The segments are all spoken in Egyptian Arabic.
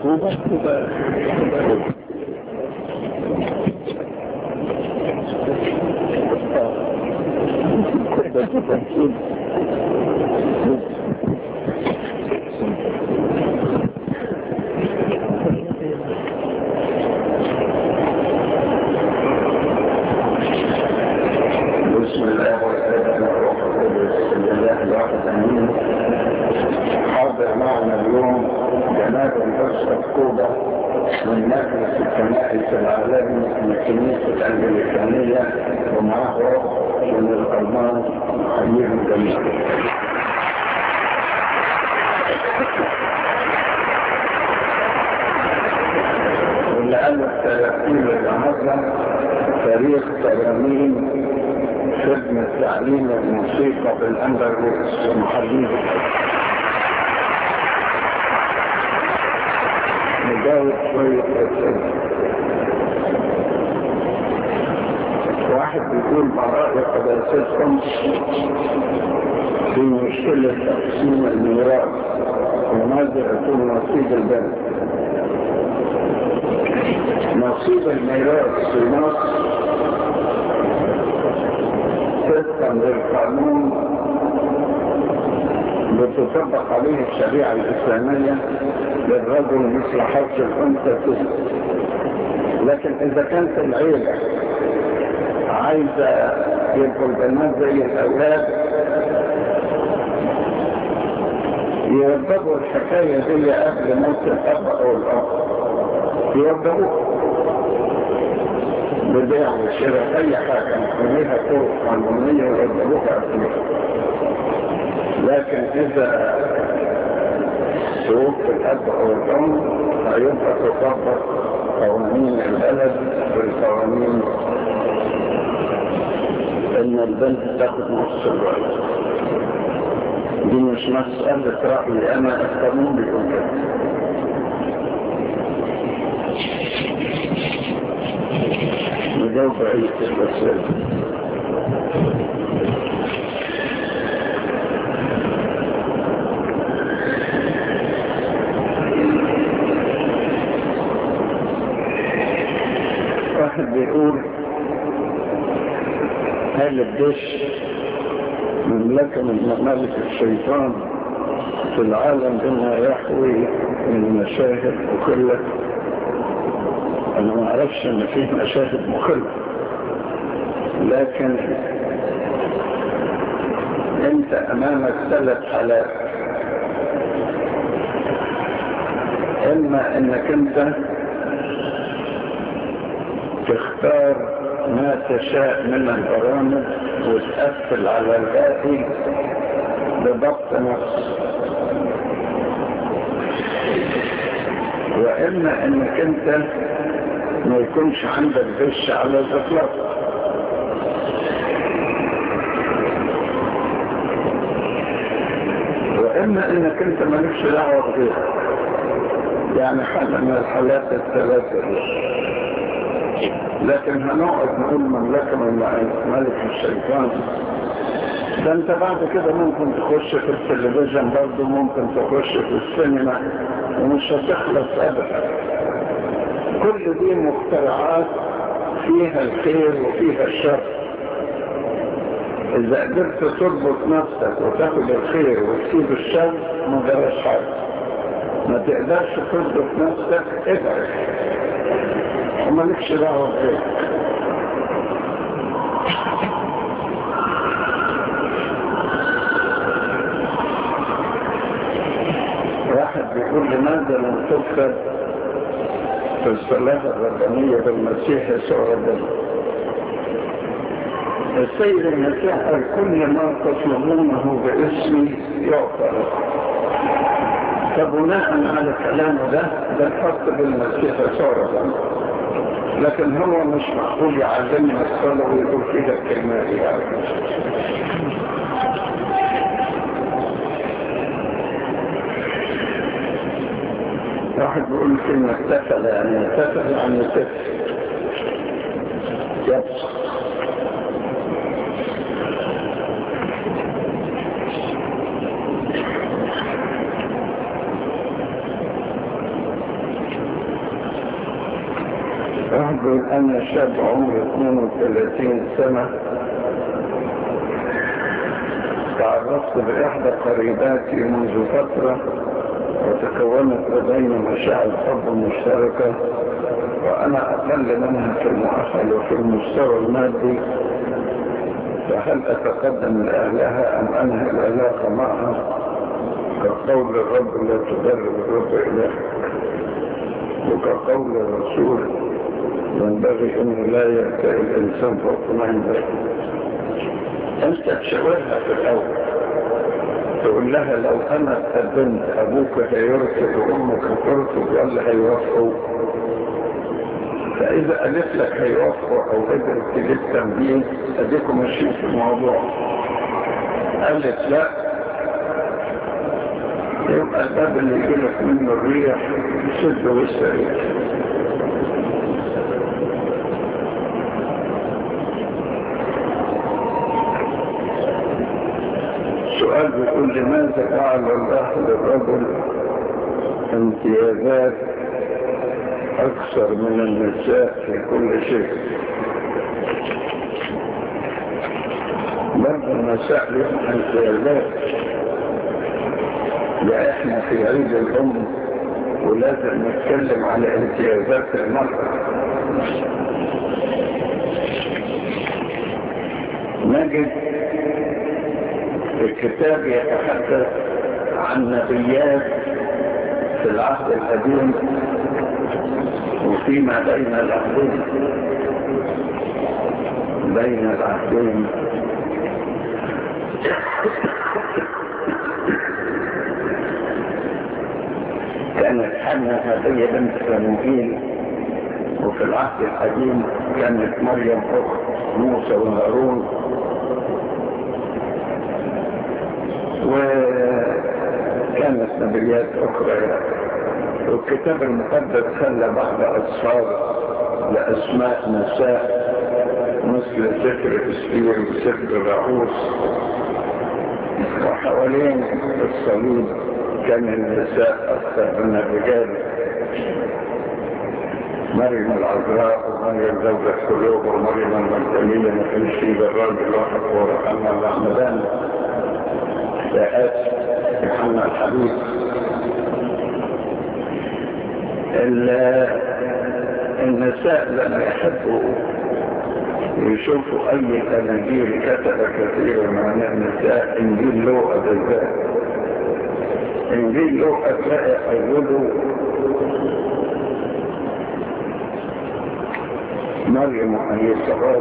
طوبة طوبة بسم الله والابن والروح القدس بسم الله الواحد امين حاضر معنا اليوم جناب الاسره كوبا من مجلس الكنائس العالمي من الكنيسه الانجليكانيه ومعه من الالمان حيهم جميعا واللي قال التلاتين النهارده تاريخ تراميم خدمة تعليم الموسيقى في الأندلس ومحلين نجاوب شوية أسئلة واحد بيقول ما رأي قداستكم في مشكلة تقسيم الميراث وماذا يكون نصيب البلد نصيب الميراث في مصر طبقا للقانون بتطبق عليه الشريعة الإسلامية للرجل مثل حظ الأنثى تسلم لكن إذا كانت العيلة عايزة يبقوا البنات زي الأولاد يوضبوا الحكاية دي قبل موت الأب أو الأب يوضبوها ببيع وشراء اي حاجة وليها طرق قانونية ويقدروها أكلها لكن إذا توفي الأب أو الأم هيبقى تطبق قوانين البلد والقوانين إن البنت تاخد نص الوقت دي مش مسألة رأيي أنا القانون بيقول كده نجاوب عيد الرسول واحد بيقول هل الدش مملكة من ممالك الشيطان في العالم بما يحوي من مشاهد وكلة انا ما اعرفش ان فيه مشاهد مخلة لكن انت امامك ثلاث حالات اما انك انت تختار ما تشاء من البرامج وتقفل على الباقي بضبط نفس واما انك انت ما يكونش عندك غش على الاطلاق واما انك انت مالكش دعوه بغيرك يعني حاجه من الحالات الثلاثه دي لكن هنقعد نقول مملكه من ملك الشيطان ده انت بعد كده ممكن تخش في التلفزيون برضه ممكن تخش في السينما ومش هتخلص ابدا كل دي مخترعات فيها الخير وفيها الشر اذا قدرت تربط نفسك وتاخد الخير وتسيب الشر ما جراش حاجه ما تقدرش تربط نفسك ابعد ومالكش دعوه بغيرك واحد بيقول لماذا لم تذكر في الصلاة الربانية بالمسيح يسوع الدم السيد المسيح قال كل ما تطلبونه باسمي يعطى فبناء على كلامه ده ده الحق بالمسيح يسوع الدم لكن هو مش معقول يعلمنا الصلاة ويقول فيها الكلمات يعني واحد بيقول كلمة اتفل يعني اتفل يعني اتفل يبصر واحد بيقول أنا شاب عمري 32 سنة تعرفت بإحدى قريباتي منذ فترة وتكونت لدينا مشاعر حب مشتركة وأنا أقل منها في المؤهل وفي المستوى المادي فهل أتقدم لأهلها أم أنهي العلاقة معها كقول الرب لا تدرب الرب إليك وكقول الرسول ينبغي أنه لا يبتئ الإنسان فوق ما ينبغي أنت تشاورها في الأول تقول لها لو أنا اتقدمت أبوك هيرفض وأمك هترفض ولا هيوافقوا فإذا قالت لك هيوافقوا أو قدرت تجيب تمدين أديكم ماشيين في الموضوع قالت لا يبقى الباب اللي يجيلك منه الريح سد واستريح سؤال بيقول لماذا جعل الله للرجل امتيازات اكثر من النساء في كل شيء برضه النساء لهم امتيازات يا احنا في عيد الام ولازم نتكلم على امتيازات المرأة نجد الكتاب يتحدث عن نبيات في العهد القديم وفيما بين العهدين بين العهدين كانت حنا هدية بنت فنوئيل وفي العهد القديم كانت مريم أخت موسى وهارون وكانت نبيات أخرى والكتاب المقدس خلى بعض أصفار لأسماء نساء مثل سفر اسبير وسفر راعوس وحوالين الصليب كان النساء أكثر من الرجال مريم العذراء ومريم زوجة قلوب ومريم المجدلية ما كانش في بالراجل واحد ورحمة الرحمدان ساءات يوحنا الحبيب النساء لما يحبوا يشوفوا اي اناجيل كتب كثير من النساء انجيل لوقا بالذات انجيل لوقا تلاقي اوله مريم وهي صغار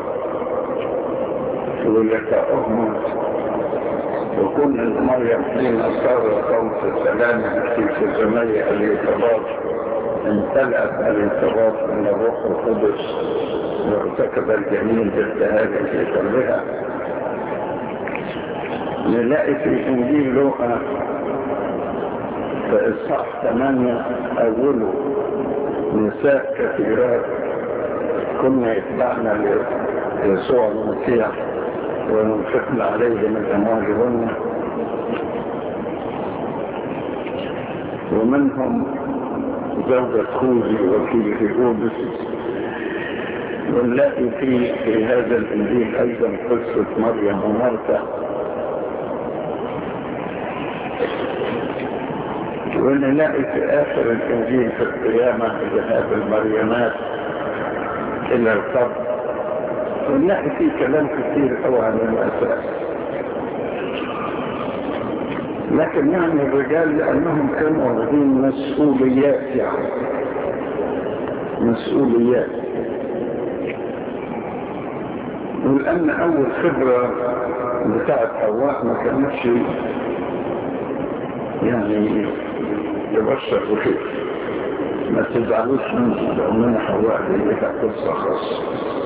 ولقاؤهم وكل مريم حين صار صوت سلام في الزمية الارتباط امتلأت الارتباط من الروح القدس وارتكب الجميل بالذهاب في قلبها نلاقي في انجيل لوقا في اصحاح 8 اوله نساء كثيرات كنا يتبعنا ليسوع المسيح وننفقنا عليه من اموالهن ومنهم زوجة خوذي وكيل هيرودس ونلاقي في في هذا الانجيل ايضا قصة مريم ومرثا ونلاقي في اخر الانجيل في القيامة ذهاب المريمات الى القبر ونلاقي فيه كلام كثير قوي عن الاساس لكن يعني الرجال لانهم كانوا واخدين مسؤوليات يعني مسؤوليات ولأن أول خبرة بتاعت حواء ما كانتش يعني تبشر بخير ما تزعلوش مني لأننا حواء دي لها قصة خاصة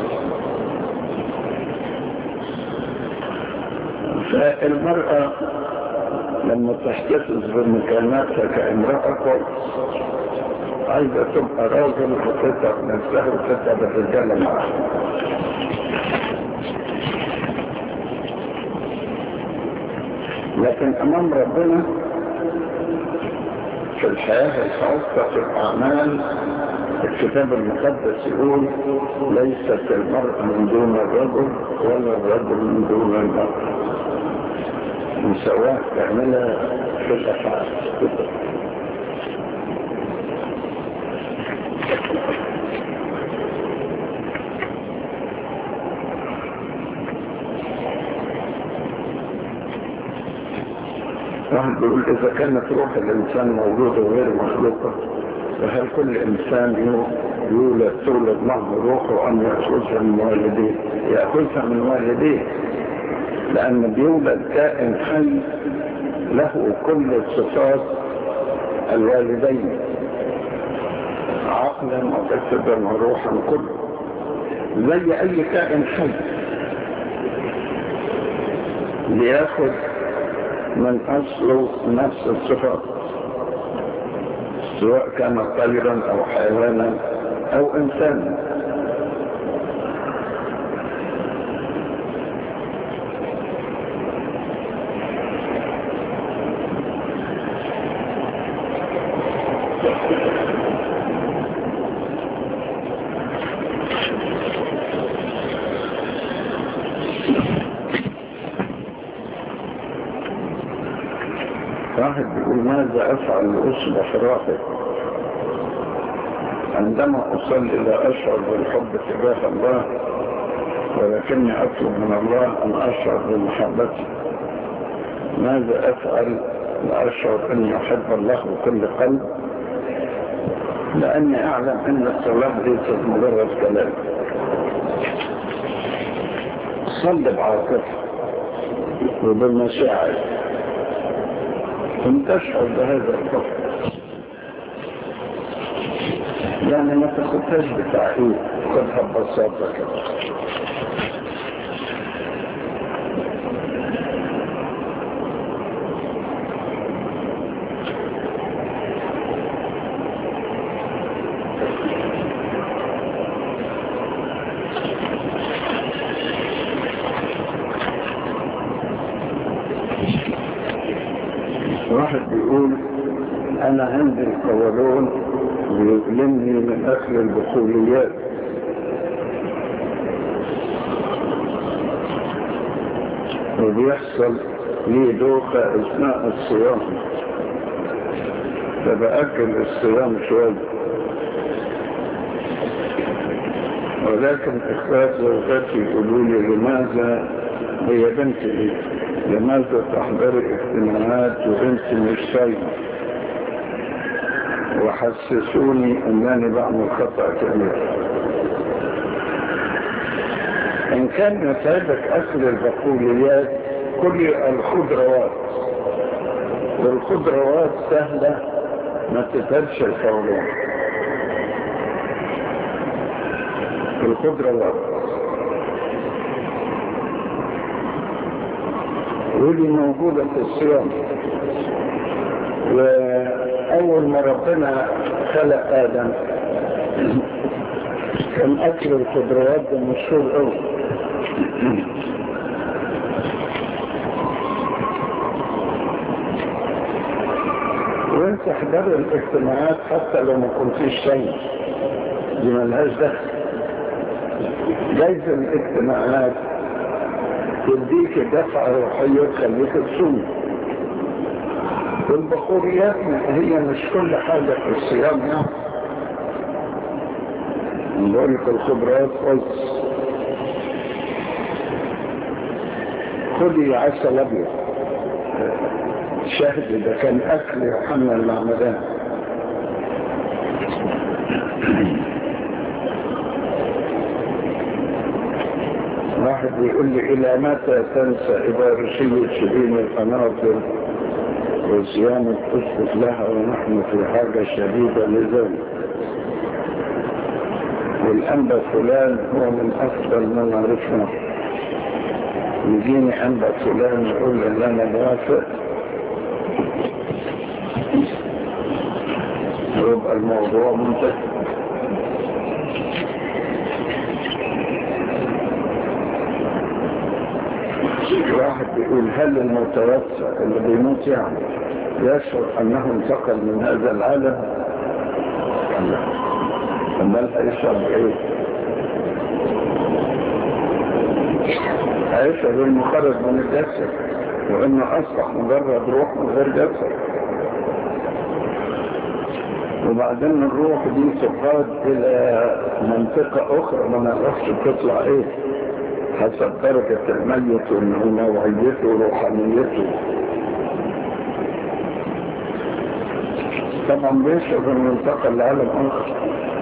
فالمرأة لما تحتفظ بمكاناتها كامرأة كويس عايزة تبقى راجل وتتعب نفسها وتتعب الرجالة معاها لكن امام ربنا في الحياة الخاصة في الاعمال الكتاب المقدس يقول ليست المرأة من دون الرجل ولا الرجل من دون المرأة مساواة كاملة في الأفعال واحد بيقول إذا كانت روح الإنسان موجودة وغير مخلوقة فهل كل إنسان يولد تولد معه روحه أم يأخذها من والديه يأخذها من والديه لأن بيولد كائن حي له كل صفات الوالدين عقلا وجسدا وروحا كله زي أي كائن حي بياخد من أصله نفس الصفات سواء كان طيرا أو حيوانا أو إنسانا واحد بيقول ماذا افعل لاصبح راحب عندما اصلي لا اشعر بالحب تجاه الله ولكني اطلب من الله ان اشعر بمحبته ماذا افعل لاشعر اني احب الله بكل قلب لاني اعلم ان الصلاه ليست مجرد كلام صل بعاطفه وبالمشاعر ثم تشعر بهذا الحب يعني ما تاخدهاش بتعقيد خدها ببساطه كده واحد بيقول انا عندي القولون بيؤلمني من اكل البخوليات وبيحصل لي دوخة اثناء الصيام فبأكل الصيام شوية ولكن اخوات زوجاتي يقولوا لي لماذا هي بنتي ايه لماذا تحضري اجتماعات وانت مش سايبه وحسسوني انني بعمل خطأ كبير ان كان يتعبك اكل البقوليات كل الخضروات والخضروات سهلة ما تتهبش القولون الخضروات ودي موجودة في الصيام وأول ما ربنا خلق آدم كان أكل الخضروات ده مشهور أوي وانت احضر الاجتماعات حتى لو ما كنتيش شيء دي ملهاش دخل جايز الاجتماعات تديك دفعة روحية تخليك تصوم والبخوريات هي مش كل حاجة في الصيام يعني نقول لك الخضروات قلت خدي عسل ابيض شاهد ده كان اكل يوحنا المعمدان واحد بيقول لي الى متى تنسى ابارشية شبين القناطر وصيانة تثبت لها ونحن في حاجة شديدة لذلك والأنبا فلان هو من أفضل من عرفنا يجيني أنبا فلان يقول إن أنا موافق ويبقى الموضوع منتهي واحد بيقول هل المتوفى اللي بيموت يعني يشعر انه انتقل من هذا العالم لا امال هيشرب ايه هيشرب المخرج من الجسد وانه اصبح مجرد روح من غير جسد وبعدين الروح دي تقاد الى منطقة اخرى ما نعرفش تطلع ايه حسب درجة الميت ونوعيته وروحانيته طبعا بيشرب المنطقة لعالم اخر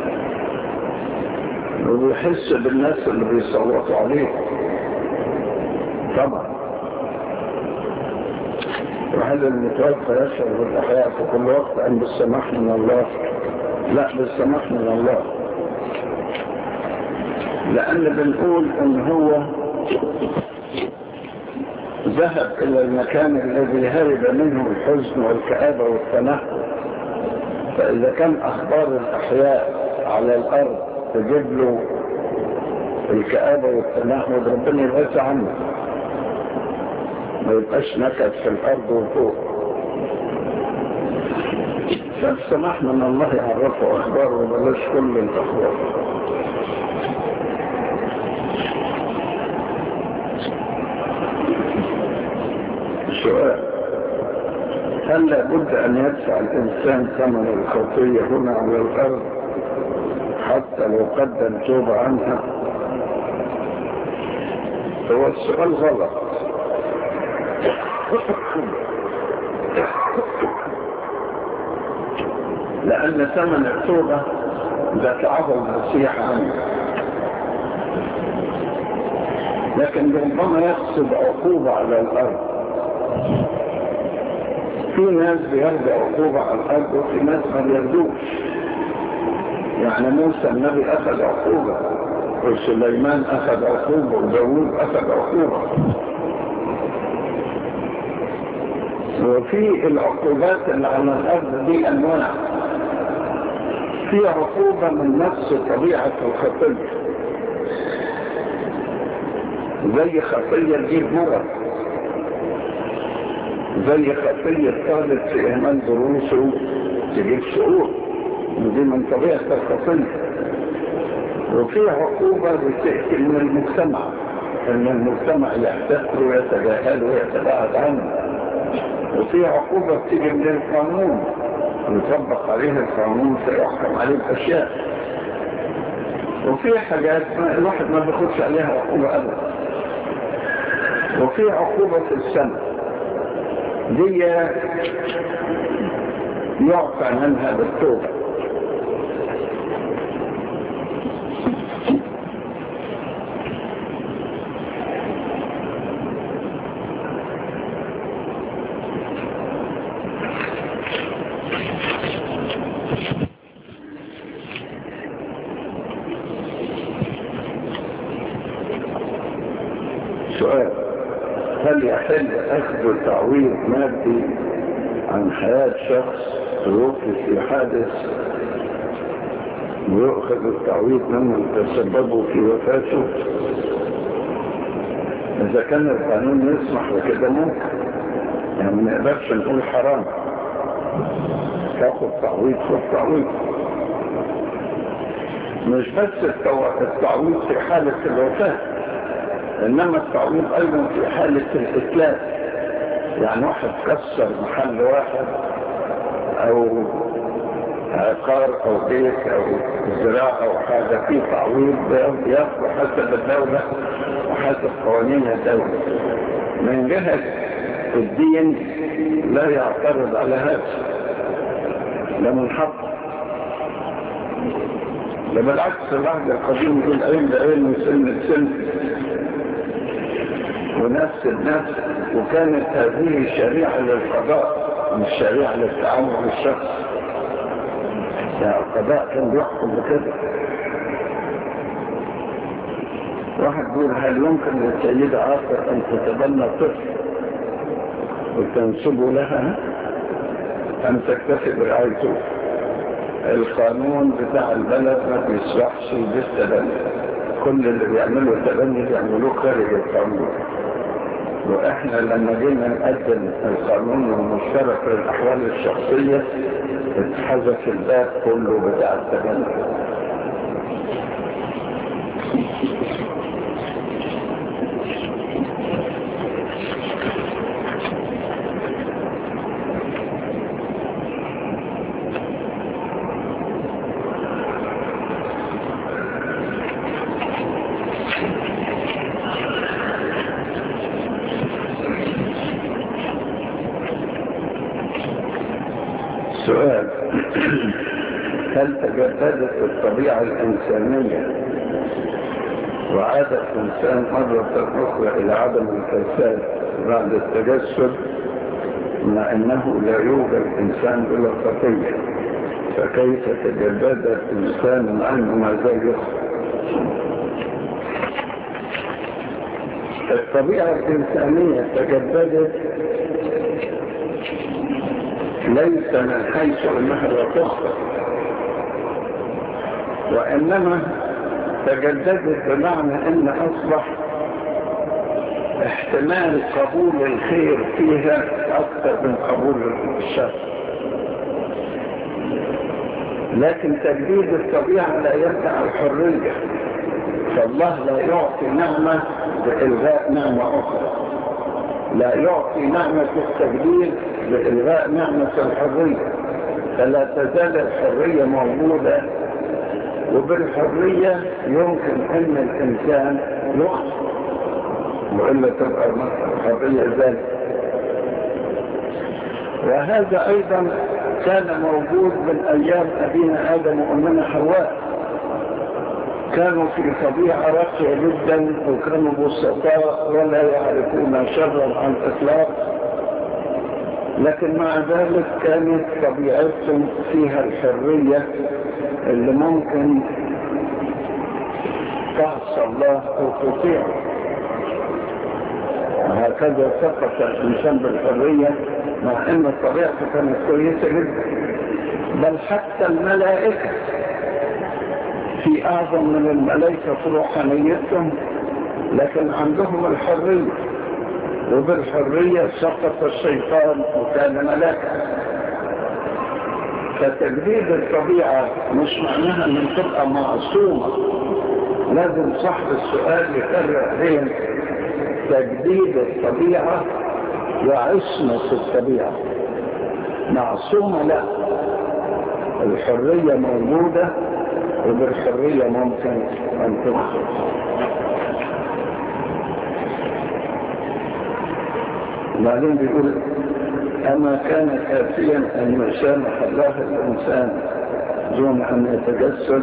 وبيحس بالناس اللي بيصوتوا عليه طبعا وهذا المتوفى يشعر بالأحياء في كل وقت أن بالسماح من الله لا بالسماح من الله لأن بنقول أن هو ذهب إلى المكان الذي هرب منه الحزن والكآبة والتنهد فإذا كان أخبار الأحياء على الأرض تجيب له الكآبة والتنهد ربنا يبعد عنه ما يبقاش نكد في الأرض وفوق فالسماح من الله يعرفه أخباره وبلاش كل الأخبار سؤال هل لابد أن يدفع الإنسان ثمن الخطية هنا على الأرض حتى لو قدم توبة عنها هو السؤال غلط لأن ثمن التوبة دفعه المسيح عنه لكن ربما يقصد عقوبة على الأرض في ناس بيرجع عقوبة على الأرض وفي ناس ما بيردوش يعني موسى النبي أخذ عقوبة وسليمان أخذ عقوبة وداود أخذ عقوبة وفي العقوبات اللي على الأرض دي أنواع في عقوبة من نفس طبيعة الخطية زي خطية تجيب مرض زي خطية طالب في إهمال دروسه تجيب شعور ودي من طبيعة الخطية وفي عقوبة بتأتي من المجتمع ان المجتمع يحتقر ويتجاهل ويتباعد عنه وفي عقوبة بتيجي من القانون يطبق عليه القانون فيحكم عليه بأشياء وفي حاجات ما الواحد ما بياخدش عليها عقوبة أبدا وفي عقوبة في السنة دي يعفى منها بالتوبة سؤال هل يحل أخذ تعويض مادي عن حياة شخص توفي في حادث ويؤخذ التعويض ممن تسببوا في وفاته إذا كان القانون يسمح بكده ممكن يعني ما نقدرش نقول حرام تاخد تعويض خد تعويض مش بس التو- التعويض في حالة الوفاة انما التعويض ايضا في حالة الاتلاف يعني واحد كسر محل واحد او عقار او بيت او زراعة او حاجة في تعويض ياخد حسب الدولة وحسب قوانين الدولة من جهة الدين لا يعترض على هذا ده من حقه ده بالعكس العهد القديم يقول عين بعين وسن بسن ونفس النفس وكانت هذه شريعة للقضاء مش شريعة للتعامل الشخص يعني القضاء كان بيحكم بكده واحد يقول هل يمكن للسيدة عاصر أن تتبنى طفل وتنسبه لها أن تكتفي برعايته القانون بتاع البلد ما بيسرحش بالتبني كل اللي بيعملوا التبني بيعملوه خارج القانون واحنا لما جينا نقدم القانون المشترك للاحوال الشخصية اتحذف الباب كله بتاع التبني سؤال هل تجددت الطبيعة الإنسانية وعاد الإنسان مرة أخرى إلى عدم الفساد بعد التجسد مع أنه لا يوجد إنسان بلا خطية فكيف تجدد إنسان عنه ما زال الطبيعة الإنسانية تجددت ليس من حيث انها لا تخطئ وانما تجددت بمعنى ان اصبح احتمال قبول الخير فيها اكثر من قبول الشر لكن تجديد الطبيعه لا يمنع الحريه فالله لا يعطي نعمه بالغاء نعمه اخرى لا يعطي نعمه التجديد بإلغاء نعمة الحرية فلا تزال الحرية موجودة وبالحرية يمكن أن الإنسان يخطئ وإلا تبقى الحرية ذلك وهذا أيضا كان موجود من أيام أبينا آدم وأمنا حواء كانوا في طبيعة راقية جدا وكانوا بسطاء ولا يعرفون شرا عن الإطلاق لكن مع ذلك كانت طبيعتهم فيها الحرية اللي ممكن تعصى الله او تطيعه وهكذا سقط الانسان بالحرية مع ان طبيعته كانت كويسة جدا بل حتى الملائكة في اعظم من الملائكة في روحانيتهم لكن عندهم الحرية وبالحرية سقط الشيطان وكان ملاكا فتجديد الطبيعة مش معناها ان تبقى معصومة لازم صاحب السؤال يفرق بين تجديد الطبيعة وعصمة الطبيعة معصومة لا الحرية موجودة وبالحرية ممكن أن تدخل بعدين بيقول أما كان كافيا أن يسامح الله الإنسان دون أن يتجسد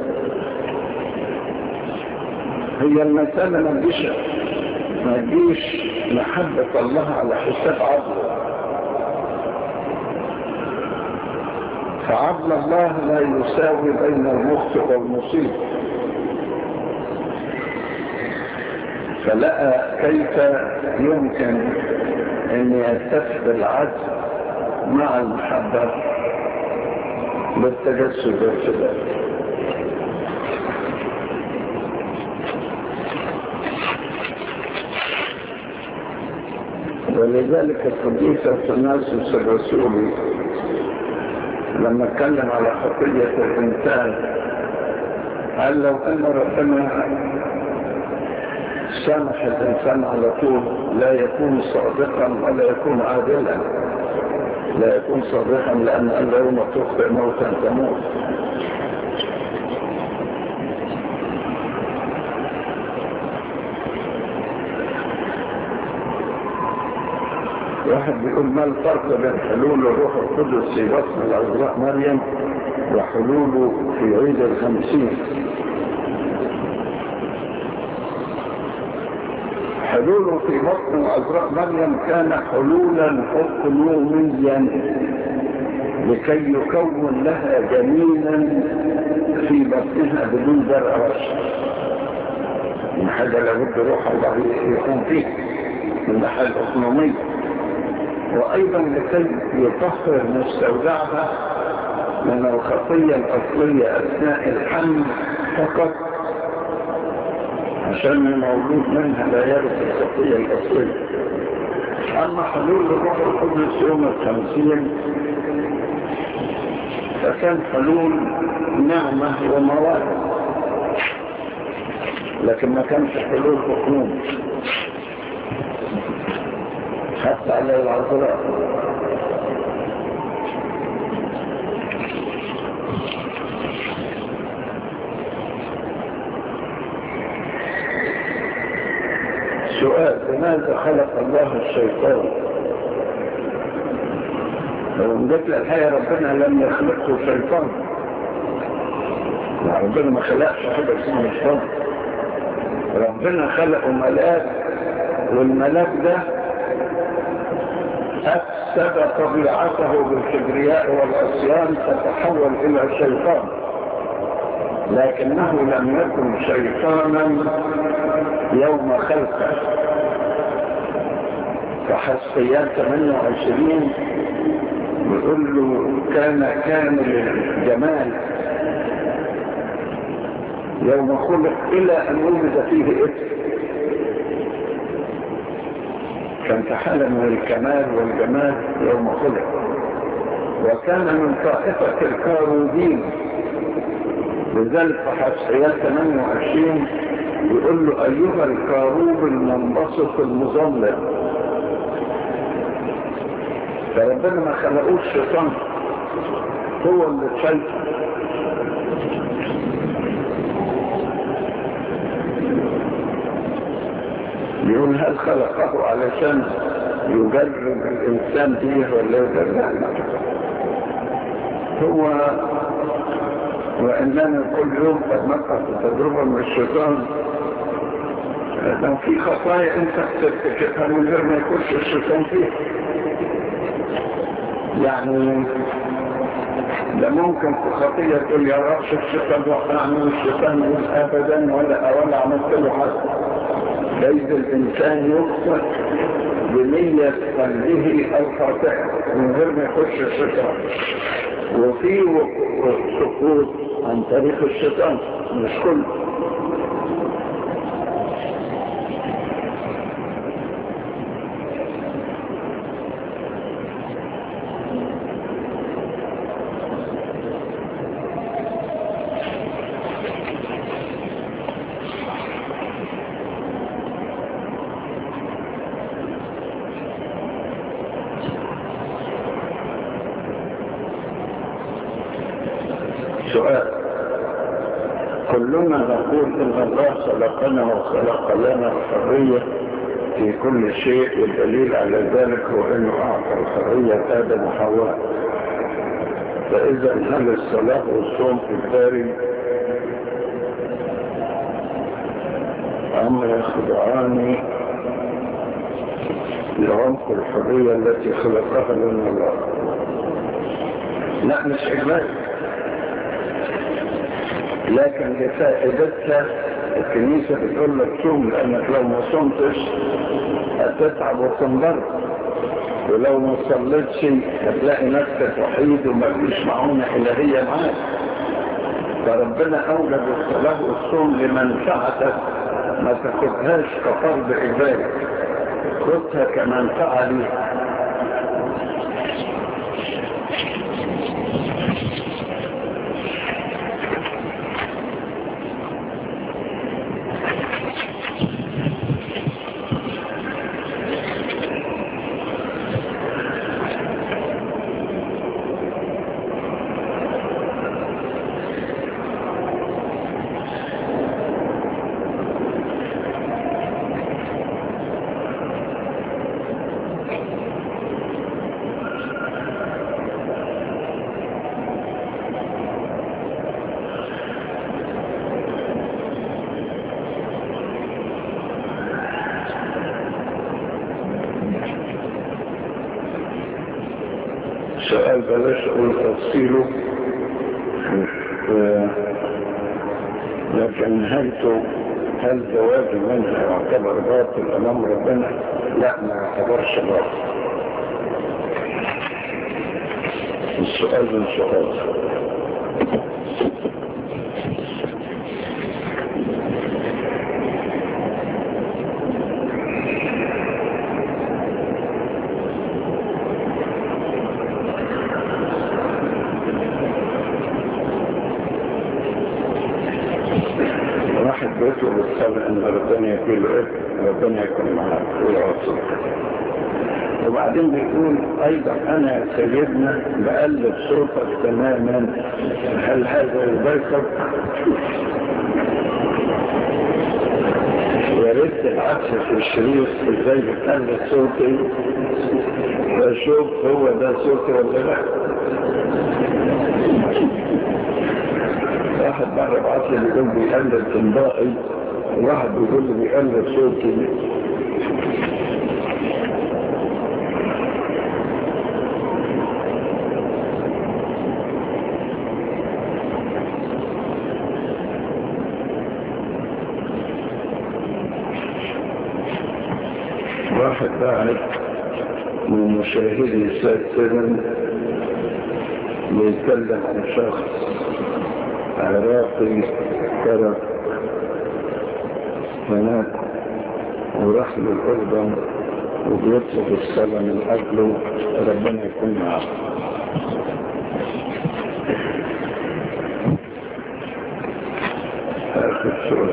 هي المسألة ما تجيش ما تجيش محبة الله على حساب عدله فعدل الله لا يساوي بين المخطئ والمصيب فلقى كيف يمكن ان يتفق العدل مع المحبة بالتجسد والفداء ولذلك القديس التناسس الرسولي لما اتكلم على خطية الإنسان قال لو أن ربنا سامح الإنسان على طول لا يكون صادقا ولا يكون عادلا لا يكون صادقا لأن أن يوم تخطئ موتا تموت واحد بيقول ما الفرق بين حلول الروح القدس في بطن العذراء مريم وحلوله في عيد الخمسين حلوله في بطن العذراء مريم كان حلولا اقلوميا لكي يكون لها جنينا في بطنها بدون درع رشد من حاجة لابد روح الله يكون فيه من ناحية الأقلومية وأيضا لكي يطهر مستودعها من الخطية الأصلية أثناء الحمل فقط عشان المولود منها لا يرث الخطية الأصلية أما حلول الروح القدس يوم الخمسين فكان حلول نعمة ومواهب لكن ما كانش حلول حكومي حتى على العذراء سؤال لماذا خلق الله الشيطان لو جت الحقيقة ربنا لم يخلقه شيطان يعني ربنا ما خلقش حاجة اسمها شيطان ربنا خلقه ملاك والملاك ده أفسد طبيعته بالكبرياء والعصيان فتحول إلى شيطان لكنه لم يكن شيطانا يوم خلقه فحسيات 28 بيقول له كان كامل الجمال يوم خلق إلى أن وجد فيه إثم كان في حالة من الكمال والجمال يوم خلق وكان من طائفة الكاروبين لذلك في حسيات 28 يقول له أيها الكاروب المنبسط المظلم فربنا ما خلقوش شيطان هو اللي شايفه يقول هل خلقه علشان يجرب الإنسان فيه ولا يجرب هو وإننا كل يوم قد نقع تجربة من الشيطان لو في خطايا انت بتكتشفها من غير ما يخش الشيطان فيها يعني ده ممكن في خطية تقول يا رب الشيطان وقع من الشيطان يقول ابدا ولا ولا عملت له حاجة ليس الانسان يخطئ بنية قلبه الخاطئة من غير ما يخش الشيطان وفي سقوط عن طريق الشيطان مش كله سؤال كلنا نقول ان الله خلقنا وخلق لنا الحرية في كل شيء والدليل على ذلك هو انه اعطى الحرية ادم وحواء فاذا هل الصلاة والصوم الداري ام يخضعان لعمق الحرية التي خلقها لنا الله لا مش اجمالي لكن لفائدتها الكنيسة بتقول لك صوم لأنك لو ما صمتش هتتعب وتنضر ولو ما صليتش هتلاقي نفسك وحيد وما فيش معونة إلهية معاك فربنا أوجد الصلاة والصوم لمنفعتك ما تاخدهاش كفرض عبادة خدها كمنفعة ليك سؤال بلاش اقول تفصيله لكن هل هل زواج منها يعتبر باطل امام ربنا؟ لا ما يعتبرش باطل. السؤال من سؤال واحد بيطلب الصلاة ان ربنا يكون له ابن ربنا يكون معاه ويعطيه وبعدين بيقول ايضا انا يا سيدنا بقلب صوتك تماما هل هذا يضايقك يا ريت العكس في الشريط ازاي بتقلب صوتي بشوف هو ده صوتي ولا لا واحد مرة بعت لي بيقول بيقلب تنبائي واحد بيقول لي بيقلب صوتي واحد بعد من مشاهدي سات سيفن بيتكلم عن شخص عراقي ترك هناك وراح للأردن وبيطلب الصلاة من أجله ربنا يكون معه آخر سؤال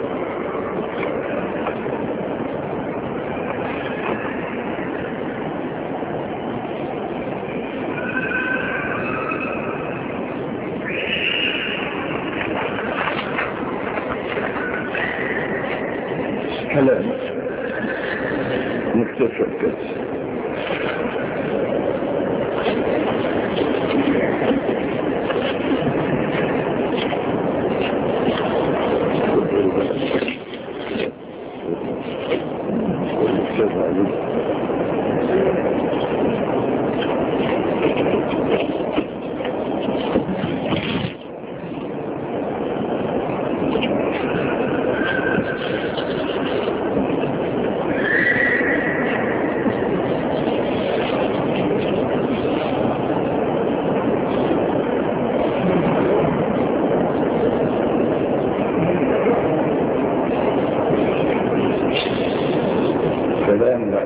كلام نكتشف كده كلام لا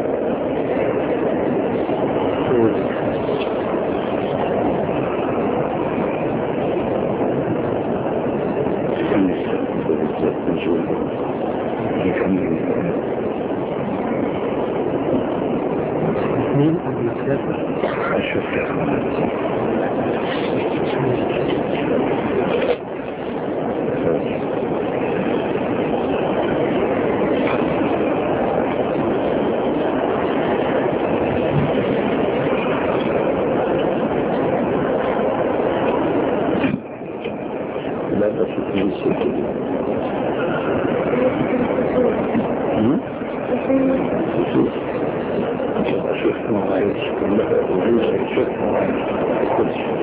مين قبل السياسة؟ أشوف يا أخوان لا بس في شوف مواعيد كلها وجوز شوف مواعيد كل شيء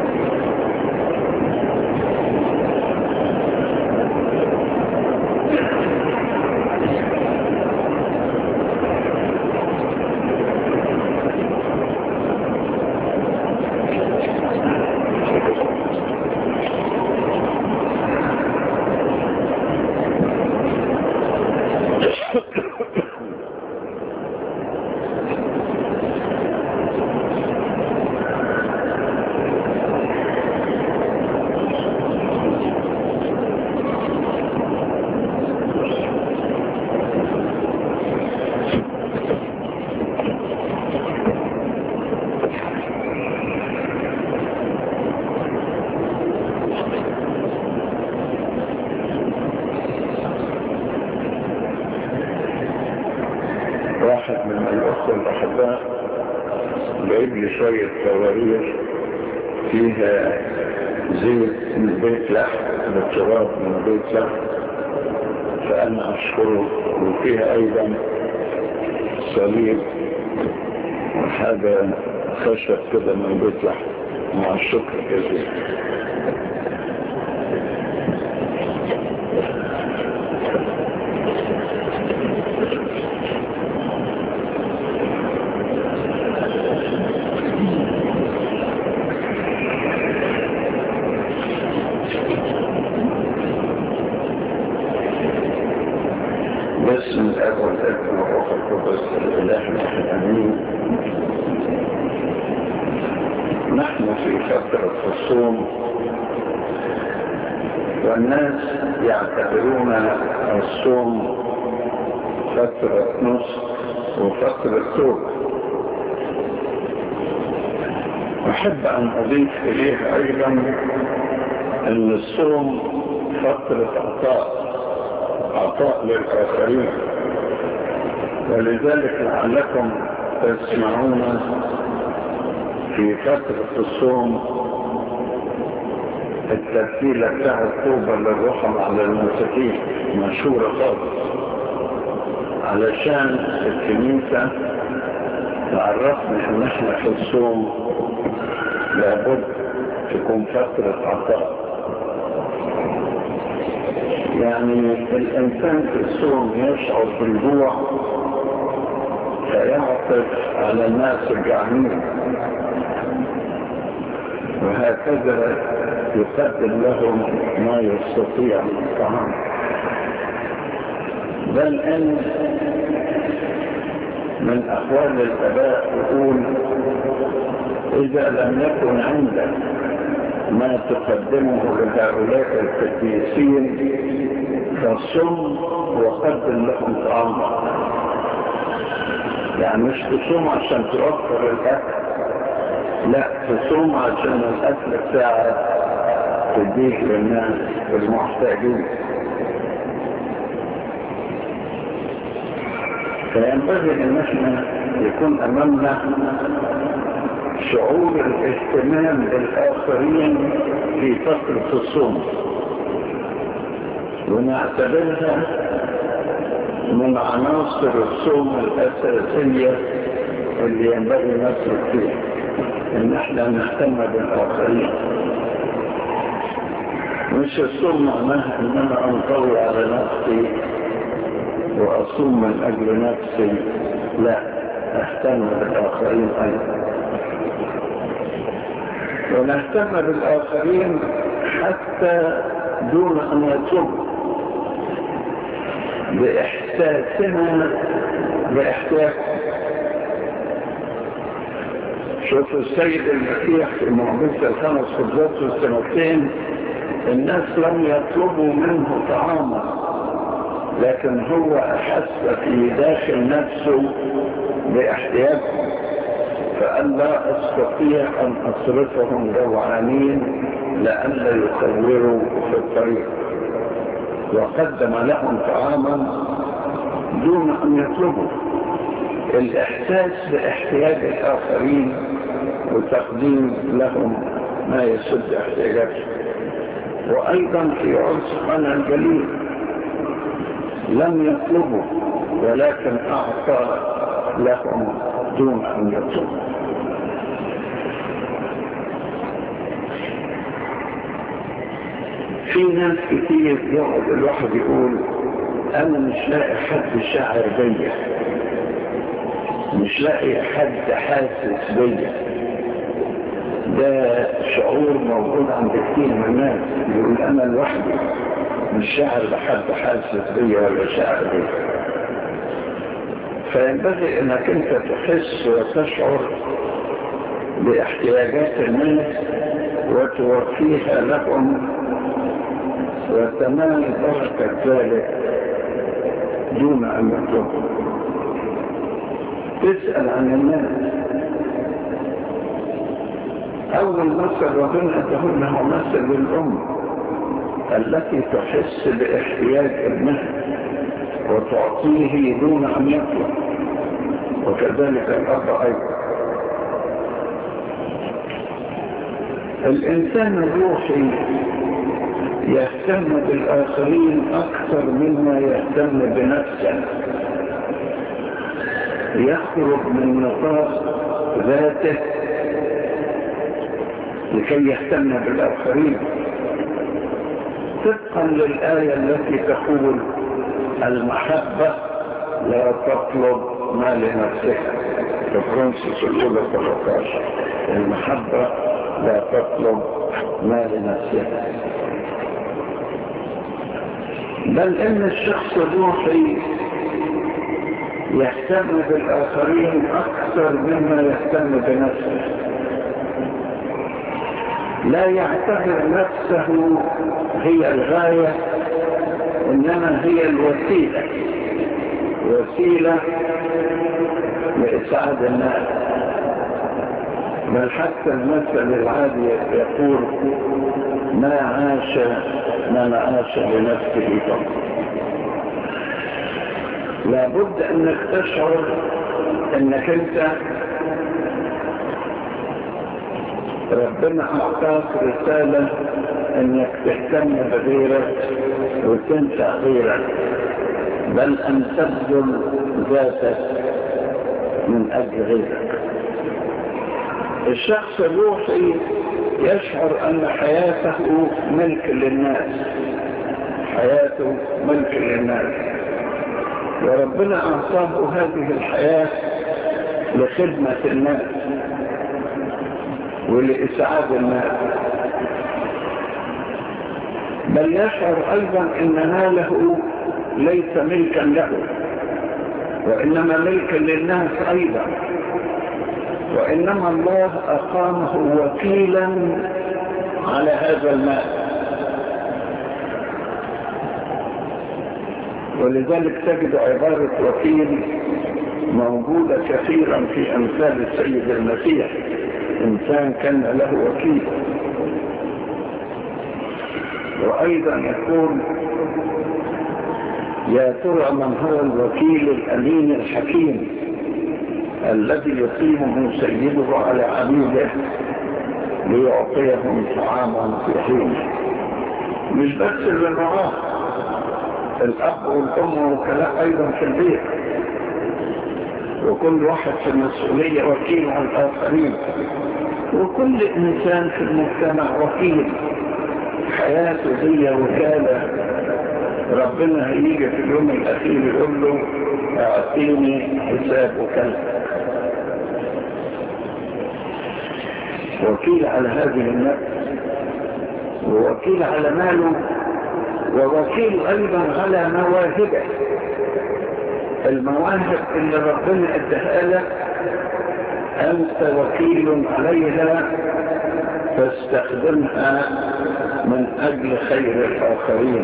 واحد من الأخوة الأحباء جايب لي شوية صواريخ فيها زيت من بيت لحم بالتراب من بيت لحم فأنا أشكره وفيها أيضا صليب وحاجة خشب كده من بيت لحم مع الشكر جزيلا باسم الاب والابن والروح القدس الاله الواحد امين نحن في فتره الصوم والناس يعتبرون الصوم فترة نصف وفترة توبة أحب أن أضيف إليه أيضا أن الصوم فترة عطاء عطاء للآخرين ولذلك لعلكم تسمعون في فترة الصوم الترتيلة بتاع الطوبة للرحم على المساكين مشهورة خالص علشان الكنيسة تعرفنا ان احنا في الصوم لابد تكون فترة عطاء يعني الانسان في الصوم يشعر بالجوع فيعطف على الناس الجعانين وهكذا يقدم لهم ما يستطيع من الطعام بل ان من اقوال الاباء يقول اذا لم يكن عندك ما تقدمه لهؤلاء القديسين فصم وقدم لهم طعاما يعني مش تصوم عشان توفر الاكل لا تصوم عشان الاكل بتاعك تديه للناس المحتاجين فينبغي ان احنا يكون امامنا شعور الاهتمام بالاخرين في فترة الصوم ونعتبرها من عناصر الصوم الاساسية اللي ينبغي نسلك فيها ان احنا نهتم بالاخرين مش الصوم معناها ان انا انطوي على نفسي واصوم من اجل نفسي لا اهتم بالاخرين ايضا ونهتم بالاخرين حتى دون ان يطلبوا باحساسنا باحتياجهم شوف السيد المسيح في معجزة الخمس خبزات والسنتين الناس لم يطلبوا منه طعاما لكن هو أحس في داخل نفسه باحتياجهم فقال لا أستطيع أن أصرفهم جوعانين لئلا يصوروا في الطريق وقدم لهم طعاما دون أن يطلبوا الإحساس باحتياج الآخرين وتقديم لهم ما يسد احتياجاتهم وأيضا في عرس قنا الجليل لم يطلبوا ولكن أعطى لهم دون أن يطلبوا في ناس كتير يقعد الواحد يقول أنا مش لاقي حد شاعر بيا مش لاقي حد حاسس بيا ده شعور موجود عند كتير من الناس يقول انا لوحدي مش شاعر بحد حاسس بيا ولا شاعر بيا فينبغي انك انت تحس وتشعر باحتياجات الناس وتوفيها لهم وتمام بركة ذلك دون ان يطلبوا تسأل عن الناس أول مثل ربنا أدهن له مثل للأم التي تحس باحتياج ابنها وتعطيه دون أن يطلب وكذلك الأب أيضا الإنسان الروحي يهتم بالآخرين أكثر مما يهتم بنفسه يخرج من نطاق ذاته لكي يهتم بالآخرين طبقا للآية التي تقول المحبة لا تطلب ما لنفسها في فرنسيس الأولى 13 المحبة لا تطلب ما لنفسها بل إن الشخص الروحي يهتم بالآخرين أكثر مما يهتم بنفسه لا يعتبر نفسه هي الغاية إنما هي الوسيلة وسيلة لإسعاد الناس بل حتى المثل العادي يقول ما عاش من عاش لنفسه فقط لابد انك تشعر انك انت ربنا اعطاك رسالة انك تهتم بغيرك وتنفع غيرك بل ان تبذل ذاتك من اجل غيرك الشخص الروحي يشعر ان حياته ملك للناس حياته ملك للناس وربنا اعطاه هذه الحياة لخدمة الناس ولإسعاد الناس بل يشعر أيضا أن ماله ليس ملكا له وإنما ملكا للناس أيضا وإنما الله أقامه وكيلا على هذا المال ولذلك تجد عبارة وكيل موجودة كثيرا في أمثال السيد المسيح إنسان كان له وكيل وأيضا يقول يا ترى من هو الوكيل الأمين الحكيم الذي يقيمه سيده على عبيده ليعطيهم طعاما في حين مش بس للرعاة الأب والأم وكلاء أيضا في البيت وكل واحد في المسؤولية وكيل عن الآخرين وكل إنسان في المجتمع وكيل حياته هي وكالة ربنا هيجي في اليوم الأخير يقول له أعطيني حساب وكالتك وكيل على هذه النفس ووكيل على ماله ووكيل أيضا على مواهبه المواهب اللي ربنا ادها لك أنت وكيل عليها فاستخدمها من أجل خير الآخرين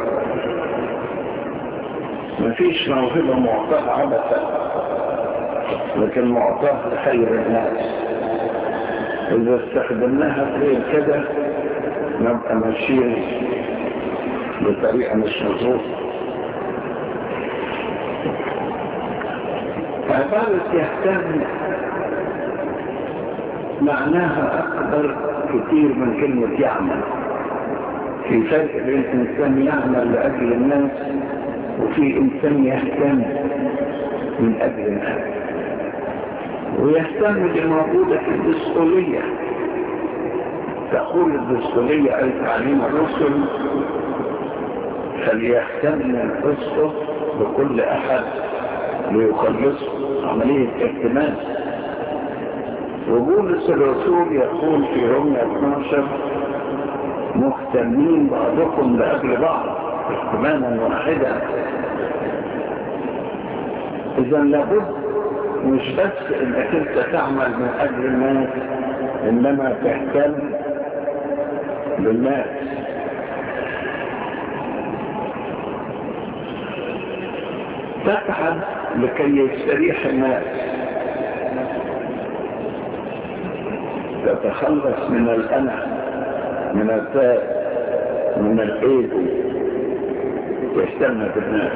مفيش موهبة معطاة عبثا لكن معطاة لخير الناس إذا استخدمناها غير كده نبقى ماشيين بطريقة مش مظبوطة عبارة يهتم معناها أكبر كثير من كلمة يعمل في فرق بين إنسان يعمل لأجل الناس وفي إنسان يهتم من أجل الناس ويهتم بموجودة في الدستورية تقول الدستورية أي تعليم الرسل فليهتم القسط بكل أحد ليخلصه عملية اهتمام وبولس الرسول يقول في رومية 12 مهتمين بعضكم لأجل بعض اهتماما واحدا إذا لابد مش بس انك انت تعمل من اجل الناس انما تهتم بالناس تتعب لكي يستريح الناس تتخلص من الأنا من الذات من الإيجو تهتم بالناس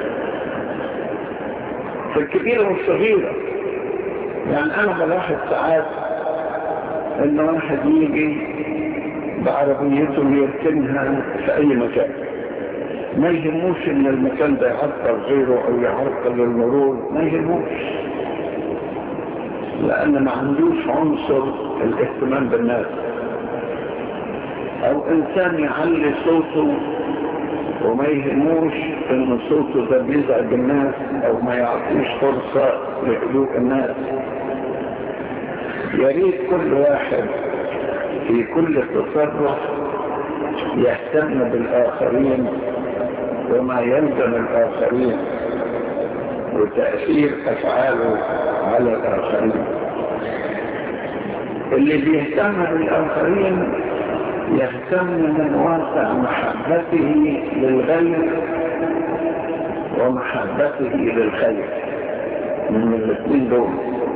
في الكبيرة والصغيرة يعني أنا بلاحظ ساعات إن واحد يجي بعربيته ويركنها في أي مكان ما يهموش إن المكان ده يعطل غيره أو يعرقل المرور ما يهموش لأن ما عندوش عنصر الاهتمام بالناس أو إنسان يعلي صوته وما يهموش إن صوته ده بيزعج الناس أو ما يعطيش فرصة لهدوء الناس يا ريت كل واحد في كل تصرف يهتم بالآخرين وما يلزم الآخرين وتأثير أفعاله على الآخرين اللي بيهتم بالآخرين يهتم من واقع محبته للغير ومحبته للخير من الاثنين دول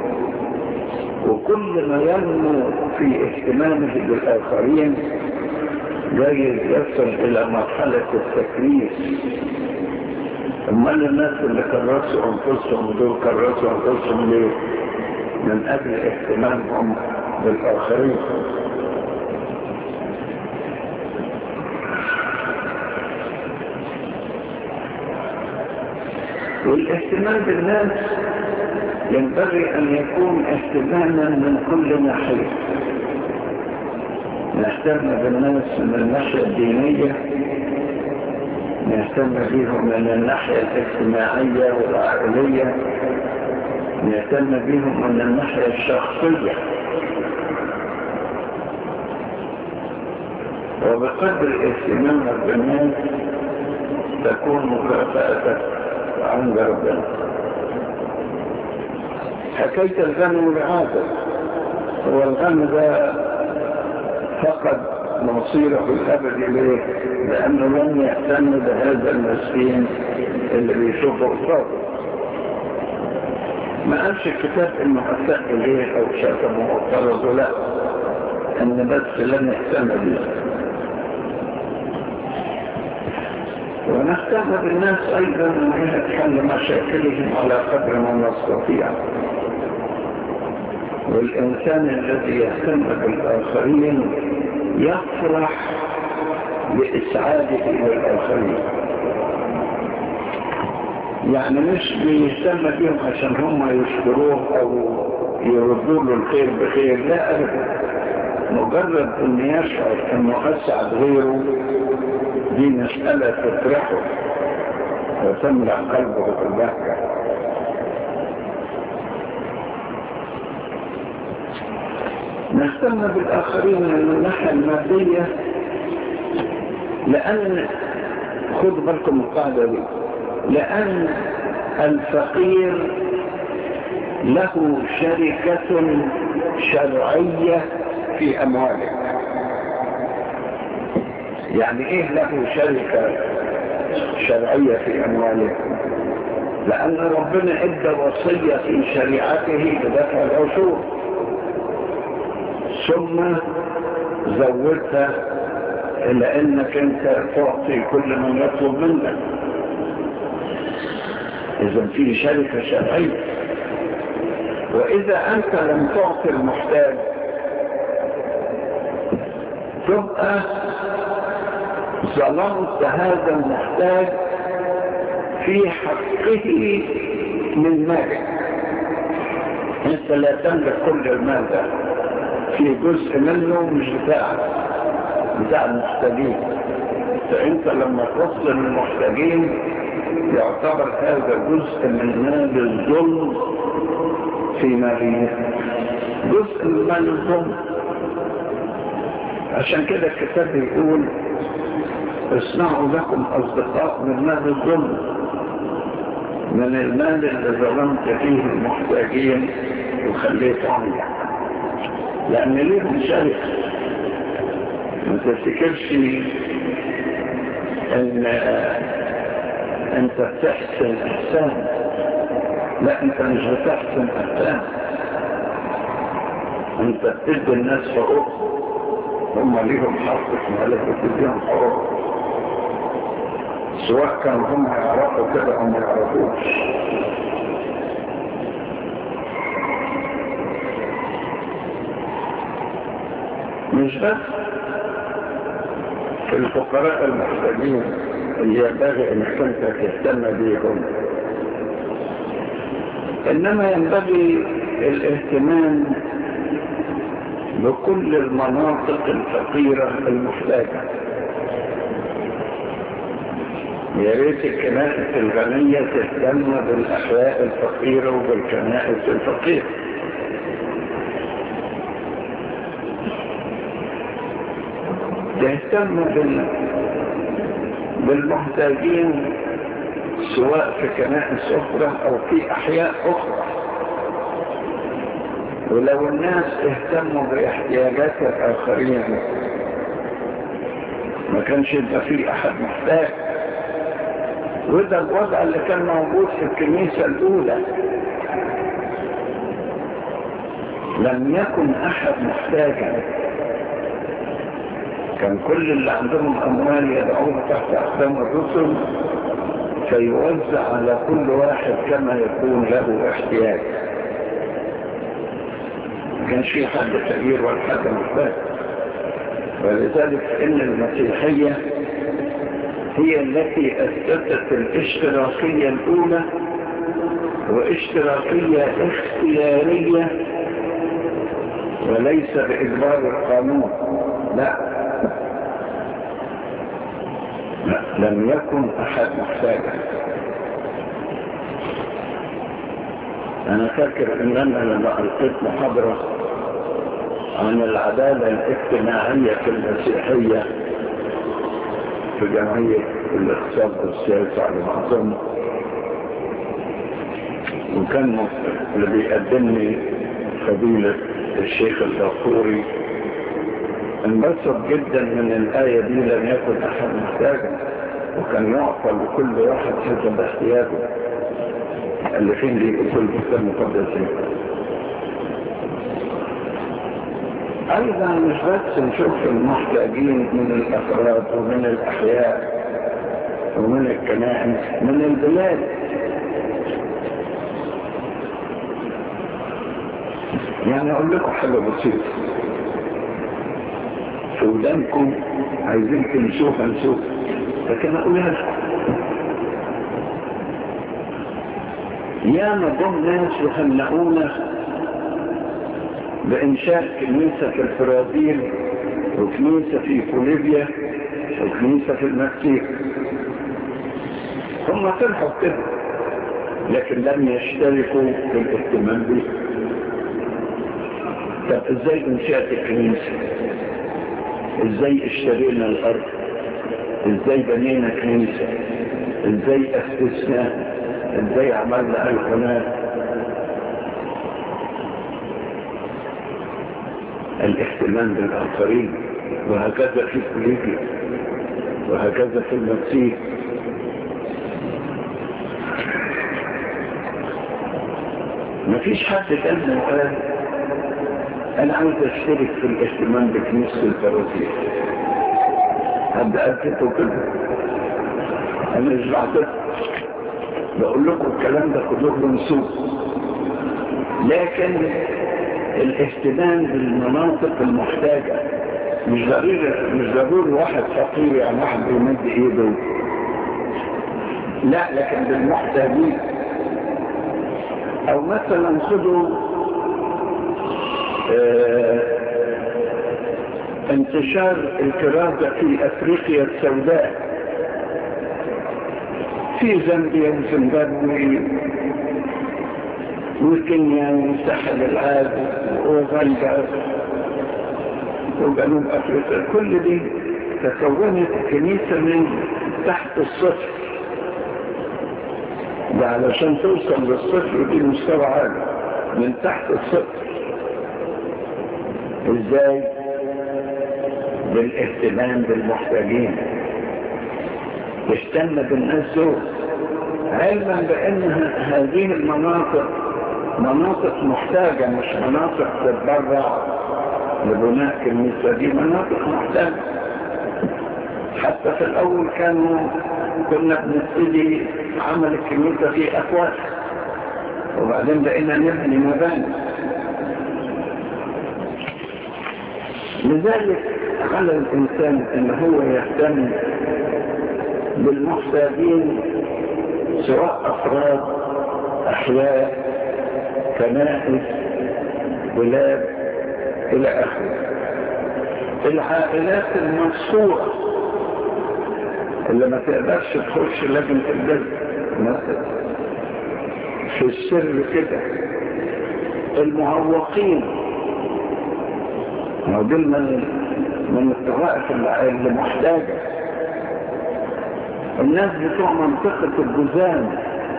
وكل ما ينمو في اهتمامه بالآخرين جاي يصل إلى مرحلة التكريس أمال الناس اللي كرسوا أنفسهم دول كرسوا أنفسهم ليه؟ من أجل اهتمامهم بالآخرين والاهتمام بالناس ينبغي أن يكون اهتماما من كل ناحية نهتم بالناس من الناحية الدينية نهتم بهم من الناحية الاجتماعية والعائلية نهتم بهم من الناحية الشخصية وبقدر اهتمامك بالناس تكون مكافأتك عند ربنا حكيت الغنم والعادة هو الغنم ده فقد مصيره الأبدي ليه؟ لأنه لم يهتم بهذا المسكين اللي بيشوفه قصاده ما قالش الكتاب انه اساء اليه او شتمه او طرده لا ان بس لم يهتم به ونهتم بالناس ايضا وهي تحل مشاكلهم على قدر ما نستطيع والانسان الذي يهتم بالاخرين يفرح باسعاده للاخرين يعني مش بيهتم بيهم عشان هم يشكروه او يردوا له الخير بخير لا ابدا مجرد ان يشعر انه اسعد غيره دي مسألة تفرحه وتملأ قلبه بالبهجة نهتم بالآخرين من الناحية المادية لأن خذوا بالكم القاعدة دي لأن الفقير له شركة شرعية في أمواله يعني إيه له شركة شرعية في أمواله لأن ربنا ادى وصية في شريعته بدفع العشور ثم زودها إلى أنك أنت تعطي كل من يطلب منك إذا في شركة شرعية وإذا أنت لم تعطي المحتاج تبقى ظلمت هذا المحتاج في حقه من مالك انت لا تملك كل المال ده في جزء منه مش بتاعك بتاع المحتاجين فانت لما تصل المحتاجين يعتبر هذا جزء من مال الظلم في ماليته جزء من مال الظلم عشان كده الكتاب بيقول اصنعوا لكم اصدقاء من مال الظلم من المال اللي ظلمت فيه المحتاجين وخليته عندك لان ليهم شركه ما تفتكرش ان انت بتحسن احسان لا انت مش بتحسن احسان انت بتدي الناس حقوق هم ليهم حق في مالك بتديهم حقوق سواء كانوا هم يعرفوا كده او ما يعرفوش مش بس الفقراء المحتاجين اللي ينبغي انك انت تهتم بيهم انما ينبغي الاهتمام بكل المناطق الفقيرة المحتاجة يا ريت الكنائس الغنية تهتم بالأحياء الفقيرة وبالكنائس الفقيرة تهتم بال... بالمحتاجين سواء في كنائس أخرى أو في أحياء أخرى ولو الناس اهتموا باحتياجات الآخرين ما كانش يبقى فيه احد محتاج وده الوضع اللي كان موجود في الكنيسة الاولى لم يكن احد محتاجا كان كل اللي عندهم اموال يدعون تحت اقدام الرسل فيوزع على كل واحد كما يكون له احتياج ما كانش في حد فقير ولا حد محتاج ولذلك ان المسيحيه هي التي أثبتت الاشتراكية الأولى واشتراكية اختيارية وليس بإجبار القانون لا لا لم يكن أحد محتاجا أنا فاكر إن أنا لما ألقيت محاضرة عن العدالة الاجتماعية في المسيحية في جمعية الاقتصاد والسياسة على ما أظن وكان اللي بيقدمني فضيلة الشيخ الغفوري انبسط جدا من الآية دي لم يكن أحد محتاجا وكان يعطى لكل واحد حسب احتياجه اللي فين دي أصول الكتاب المقدس أيضا مش بس نشوف المحتاجين من الأفراد ومن الأحياء ومن الكنائس من البلاد يعني أقول لكم حاجة بسيطة في ودانكم عايزين تنسوها نسوها لكن أقولها لكم ياما جم ناس يهنئونا بإنشاء كنيسة في البرازيل وكنيسة في بوليفيا وكنيسة في المكسيك هم فرحوا كده لكن لم يشتركوا في الاهتمام به طب ازاي انشأت الكنيسة ازاي اشترينا الارض ازاي بنينا كنيسة ازاي اسسناها ازاي عملنا القناه الاهتمام بالآخرين وهكذا في بوليفيا وهكذا في المكسيك مفيش حد كان قال انا عاوز اشترك في الاهتمام بكنيسة البرازيل حد قال كده كده انا مش بعتقد بقول لكم الكلام ده كلكم نسوق لكن الاهتمام بالمناطق المحتاجة مش ضروري مش ضروري واحد فقير يعني واحد بيمد ايده لا لكن بالمحتاجين او مثلا خدوا اه انتشار الكرازة في افريقيا السوداء في زامبيا وزيمبابوي وكينيا وساحل العاج وغندا وجنوب افريقيا كل دي تكونت كنيسة من تحت الصفر ده علشان توصل للصفر دي مستوى عالي من تحت الصفر ازاي بالاهتمام بالمحتاجين اهتم بالناس دول علما بان هذه المناطق مناطق محتاجة مش مناطق تتبرع لبناء كنيسة دي مناطق محتاجة حتى في الأول كانوا كنا بنبتدي عمل الكنيسة في أكواس وبعدين بقينا نبني مباني لذلك على الإنسان أن هو يهتم بالمحتاجين سواء أفراد أحياء كنائس بلاد إلى آخره العائلات المنصورة اللي ما تقدرش تخش لجنة الجزء مثلا في السر كده المعوقين دول من من الطوائف اللي محتاجة الناس بتوع منطقة الجزام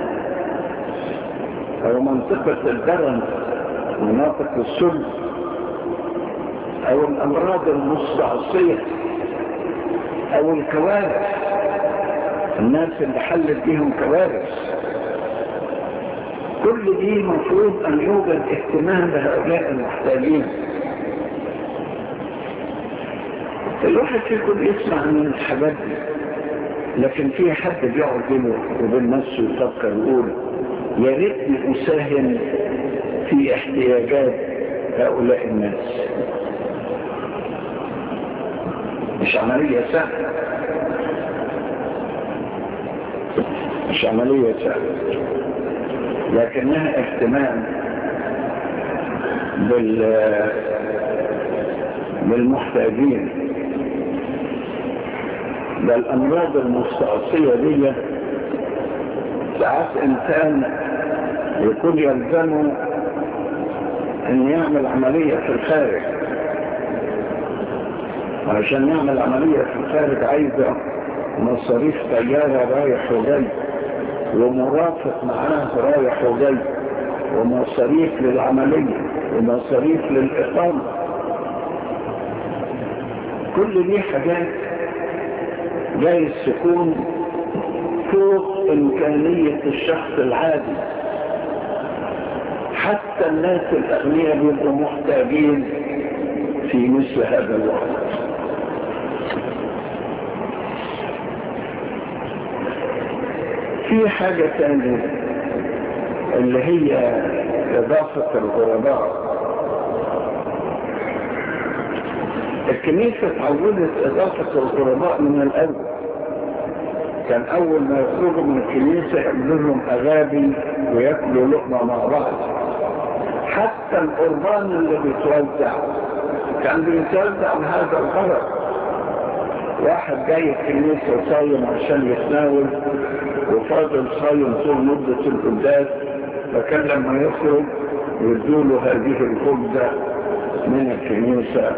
او منطقة الدرن مناطق السل او الامراض المستعصية او الكوارث الناس اللي حلت بيهم كوارث كل دي مفروض ان يوجد اهتمام بهؤلاء المحتاجين الواحد فيكم يسمع من الحاجات دي لكن في حد بيقعد بينه وبين نفسه يفكر يقول يا ريتني اساهم في احتياجات هؤلاء الناس مش عملية سهلة مش عملية سهلة لكنها اهتمام بال بالمحتاجين ده الأمراض المستعصية دي ساعات إنسان يكون يلزمه أن يعمل عملية في الخارج علشان يعمل عملية في الخارج عايزة مصاريف طيارة رايح وجاي ومرافق معاه رايح وجاي ومصاريف للعملية ومصاريف للإقامة كل دي حاجات جايز تكون فوق إمكانية الشخص العادي حتى الناس الأغنياء بيبقوا محتاجين في مثل هذا الوقت في حاجة ثانية اللي هي إضافة الغرباء الكنيسة تعودت إضافة الغرباء من الأول كان أول ما يخرجوا من الكنيسة يعملوا لهم أغابي وياكلوا لقمة مع بعض حتى القربان اللي بيتوزع كان بيتوزع لهذا الغرض واحد جاي الكنيسة صايم عشان يتناول وفاضل صايم طول مدة القداس فكان لما يخرج يدوله هذه الخبزة من الكنيسة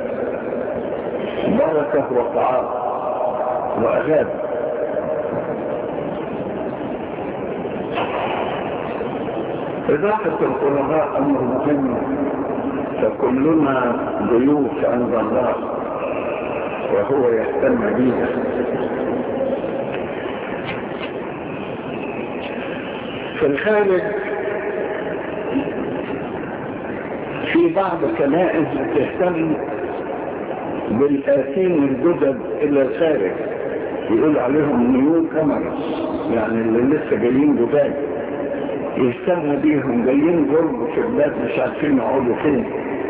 بركة وطعام وأغاب إضافة القرباء أمر مهم فكلنا ضيوف عند الله وهو يهتم بينا في الخارج في بعض كنائس بتهتم بالآتين الجدد إلى الخارج يقول عليهم نيو كاميرس يعني اللي لسه جايين جداد يهتم بيهم جايين غرب في بلاد مش عارفين يقعدوا فين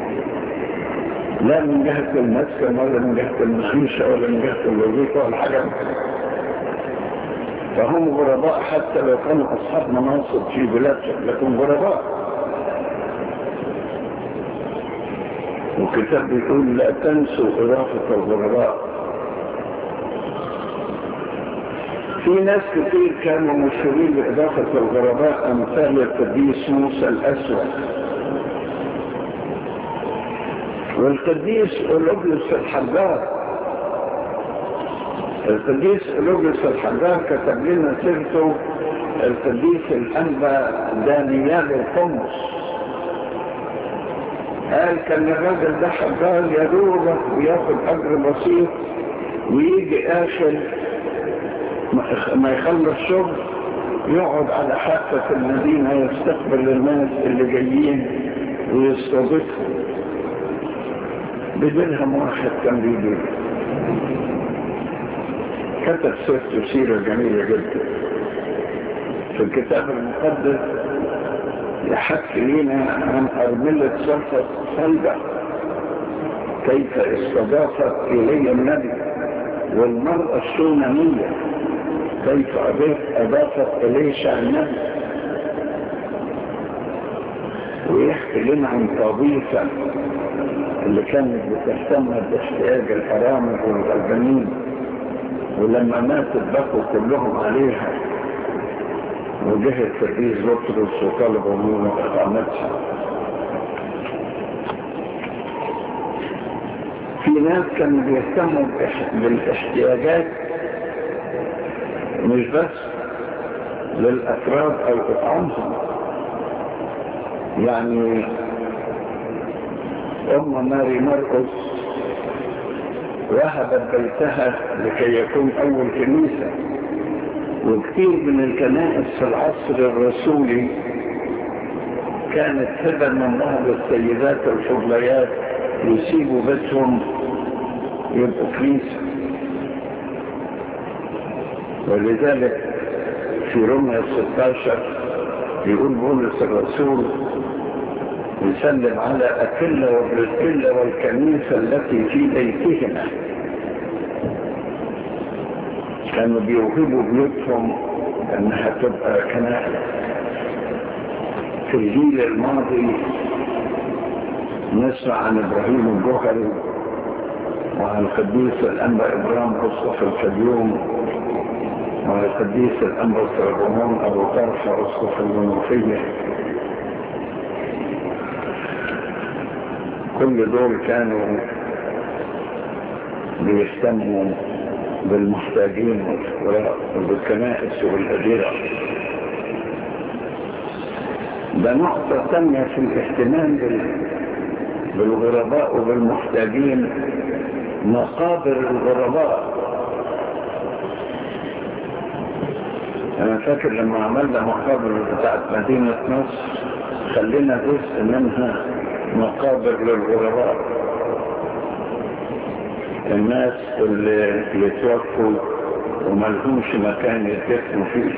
لا من جهة المسكن ولا من جهة المعيشة ولا من جهة الوظيفة ولا حاجة فهم غرباء حتى لو كانوا أصحاب مناصب في بلادهم لكن غرباء والكتاب بيقول لا تنسوا إضافة الغرباء في ناس كتير كانوا مشهورين بإضافة الغرباء أمثال القديس موسى الأسود والقديس أولوبيوس الحجار القديس أولوبيوس الحجار كتب لنا سيرته القديس الأنبا دانيال القمص قال كان الراجل ده حجار يدوبك وياخد أجر بسيط ويجي آخر ما يخلص شغل يقعد على حافة المدينة يستقبل الناس اللي جايين ويستضيفهم بدرهم واحد كان بيجي كتب سيرته سيرة جميلة جدا في الكتاب المقدس يحكي لنا عن أرملة صفة صلبة كيف استضافت إلي النبي والمرأة السونانية كيف أضافت إليشع النبي ويحكي لنا عن طبيفة اللي كانت بتهتم باحتياج الحرامة والغلبانين ولما ماتت بقوا كلهم عليها وجه القديس بطرس وطلبوا منه اقامتها في ناس كانوا بيهتموا بالاحتياجات مش بس للأفراد أو إطعامهم يعني أم ماري مرقس وهبت بيتها لكي يكون أول كنيسة وكثير من الكنائس في العصر الرسولي كانت هبة من بعض السيدات الفضليات يسيبوا بيتهم يبقوا كنيسة ولذلك في رمية 16 يقول بولس الرسول يسلم على أكلة وبرسكلة والكنيسة التي في بيتهما كانوا بيوهبوا بيوتهم انها تبقى كنائس في الجيل الماضي نسمع عن ابراهيم الجوهري وعن القديس الانبا ابراهيم اسقف الفيوم وعن القديس الانبا سربون ابو طرحه اسقف المنوفيه كل دول كانوا بيهتموا بالمحتاجين والفقراء وبالكنائس والأديرة ده نقطة ثانية في الاهتمام بالغرباء وبالمحتاجين مقابر الغرباء أنا فاكر لما عملنا مقابر بتاعت مدينة نصر خلينا جزء منها مقابر للغرباء الناس اللي يتوفوا وملهمش مكان يدفنوا فيه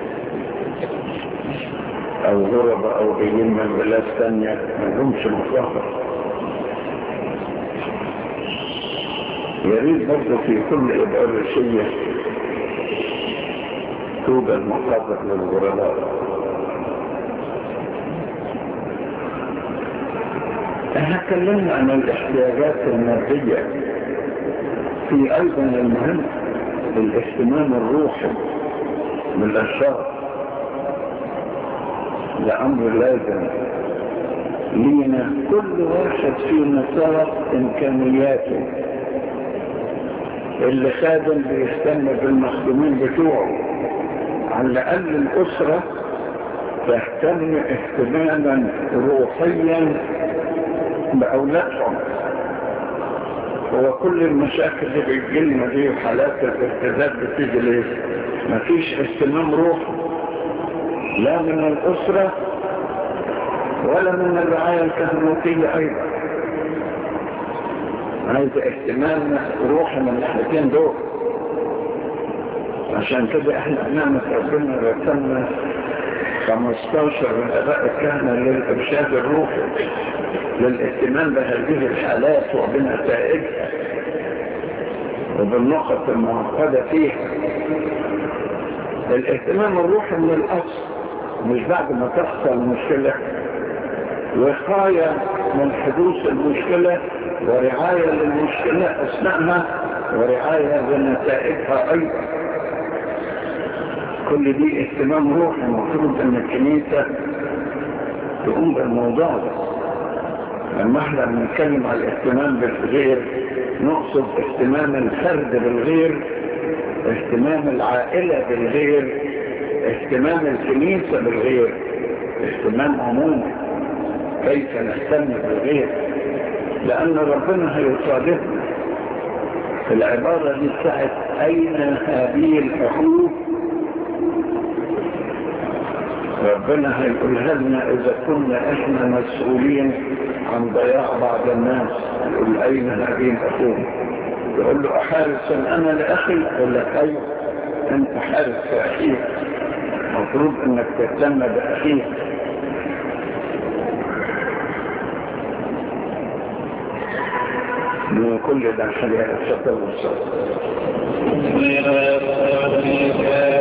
او غربة او جايين من بلاد تانية ملهمش مفاخر يريد برضه في كل إبرشية توجد مقابر للغرباء احنا اتكلمنا عن الاحتياجات المادية في ايضا المهم الاهتمام الروحي بالاشخاص ده امر لازم لينا كل واحد فينا سبق امكانياته اللي خادم بيهتم بالمخدومين بتوعه على الاقل الاسره تهتم اهتماما روحيا باولادهم هو كل المشاكل اللي بتجيلنا دي وحالات الارتداد بتيجي ليه؟ مفيش اهتمام روحي لا من الاسره ولا من الرعايه الكهنوتيه ايضا عايز اهتمام روحي من الناحيتين دول عشان كده احنا بنعمة ربنا رسلنا 15 من اباء الكهنة للارشاد الروحي للاهتمام بهذه الحالات وبنتائجها وبالنقط المعقدة فيها الاهتمام الروحي من الاصل مش بعد ما تحصل مشكلة وقاية من حدوث المشكلة ورعاية للمشكلة أثناءها ورعاية لنتائجها أيضا كل دي اهتمام روحي المفروض أن الكنيسة تقوم بالموضوع ده لما احنا بنتكلم على الاهتمام بالغير نقصد اهتمام الفرد بالغير اهتمام العائلة بالغير اهتمام الكنيسة بالغير اهتمام عمومي كيف نهتم بالغير لأن ربنا هيصادفنا في العبارة دي بتاعت أين هذه الحقوق ربنا هيقولها لنا إذا كنا إحنا مسؤولين عن ضياع بعض الناس يقول أين هذه الحقوق يقول له أحارس أنا لأخي يقول لك أيوه أنت حارس أخيك المفروض أنك تهتم بأخيك من كل ده خليها الشكر والصبر